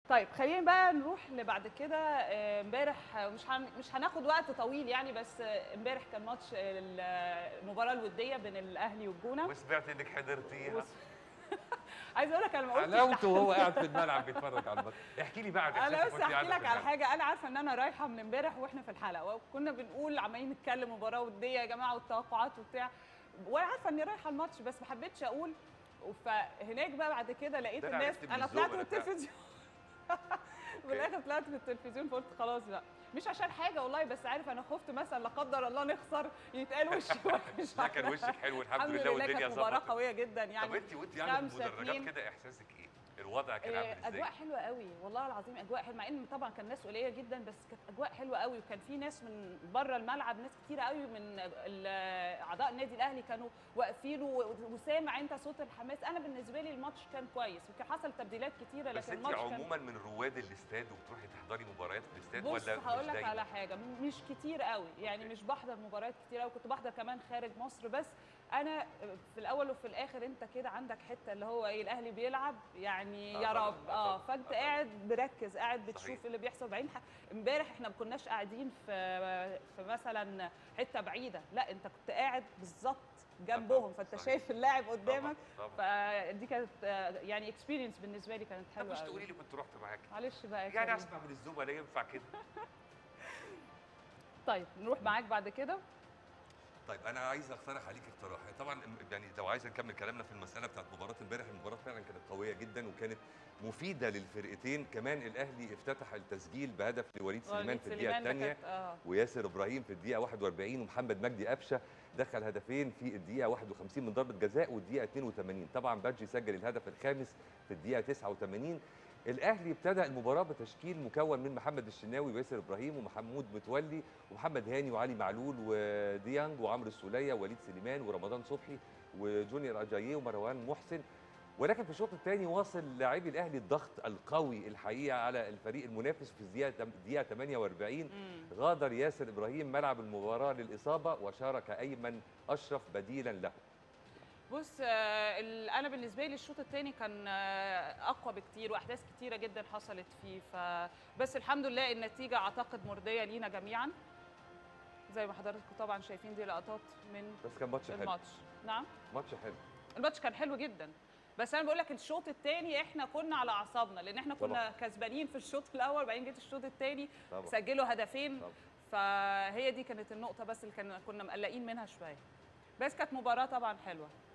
طيب خلينا بقى نروح اللي بعد كده آه، امبارح آه، مش هن... مش هناخد وقت طويل يعني بس آه، امبارح كان ماتش ال- المباراه الوديه بين الاهلي والجونه وسمعت انك حضرتيها وس- عايز اقول لك انا ما قلتش حلاوته وهو قاعد في الملعب بيتفرج على الماتش احكي لي بقى عن انا إحساسك بس وأنت احكي قاعدة لك في على الملعب. حاجه انا عارفه ان انا رايحه من امبارح واحنا في الحلقه وكنا بنقول عمالين نتكلم مباراه وديه يا جماعه والتوقعات وبتاع وانا عارفه اني رايحه الماتش بس ما حبيتش اقول فهناك بقى بعد كده لقيت ده أنا الناس عرفت من انا الذوق طلعت في أنا فعلا. التلفزيون في الاخر طلعت في التلفزيون فقلت خلاص بقى مش عشان حاجه والله بس عارف انا خفت مثلا لا قدر الله نخسر يتقال وشي وحش لا كان وشك حلو الحمد الحمد لله لله والدنيا كانت مباراه ظبطت قويه جدا يعني طب انت وانت يعني خمسة المدرجات اتنين. كده احساسك ايه؟ الوضع كان عامل آه، ازاي؟ اجواء حلوه قوي والله العظيم اجواء حلوه مع ان طبعا كان ناس قليله جدا بس كانت اجواء حلوه قوي وكان في ناس من بره الملعب ناس كتيره قوي من ال- اعضاء النادي الاهلي كانوا واقفين و- وسامع انت صوت الحماس انا بالنسبه لي الماتش كان كويس وكان حصل تبديلات كتيره بس لكن انت الماتش كان عموما من رواد الاستاد وبتروحي تحضري مباريات في الاستاد بص ولا هقول مش لك دايما؟ على حاجه م- مش كتير قوي يعني أوكي. مش بحضر مباريات كتير قوي كنت بحضر كمان خارج مصر بس انا في الاول وفي الاخر انت كده عندك حته اللي هو ايه الاهلي بيلعب يعني آه يا طبعاً، رب آه اه طبعاً، فانت آه طبعاً. قاعد مركز قاعد صحيح. بتشوف اللي بيحصل بعدين ح- امبارح احنا ما كناش قاعدين في في مثلا حته بعيده لا انت كنت قاعد بالظبط جنبهم فانت صحيح. شايف اللاعب قدامك طبعاً. فدي كانت آه، يعني اكسبيرينس بالنسبه لي كانت طب حلوه مش قوي. تقولي لي كنت رحت معاكي معلش بقى يا يعني كريم. اسمع من الزملاء ينفع كده طيب نروح معاك بعد كده طيب انا عايز اقترح عليك اقتراح طبعا يعني لو عايز نكمل كلامنا في المساله بتاعت مباراه امبارح المباراه فعلا كانت قويه جدا وكانت مفيده للفرقتين كمان الاهلي افتتح التسجيل بهدف لوليد سليمان وليد في الدقيقه سليمان ده الثانيه كانت- اه وياسر ابراهيم في الدقيقه 41 ومحمد مجدي قفشه دخل هدفين في الدقيقه 51 من ضربه جزاء والدقيقه 82 طبعا بادجي سجل الهدف الخامس في الدقيقه 89 الاهلي ابتدى المباراه بتشكيل مكون من محمد الشناوي وياسر ابراهيم ومحمود متولي ومحمد هاني وعلي معلول وديانج وعمرو السوليه ووليد سليمان ورمضان صبحي وجونيور اجاييه ومروان محسن ولكن في الشوط الثاني واصل لاعبي الاهلي الضغط القوي الحقيقه على الفريق المنافس في الدقيقه الدقيقه 48 مم. غادر ياسر ابراهيم ملعب المباراه للاصابه وشارك ايمن اشرف بديلا له بص آه، ال- انا بالنسبه لي الشوط الثاني كان آه، اقوى بكتير واحداث كتيره جدا حصلت فيه ف بس الحمد لله النتيجه اعتقد مرضيه لينا جميعا زي ما حضراتكم طبعا شايفين دي لقطات من بس كان ماتش حلو الماتش نعم ماتش حلو الماتش كان حلو جدا بس انا بقول لك الشوط الثاني احنا كنا على اعصابنا لان احنا كنا كسبانين في الشوط الاول بعدين جيت الشوط الثاني طبعا سجلوا هدفين طبعا. فهي دي كانت النقطه بس اللي كان كنا مقلقين منها شويه بس كانت مباراه طبعا حلوه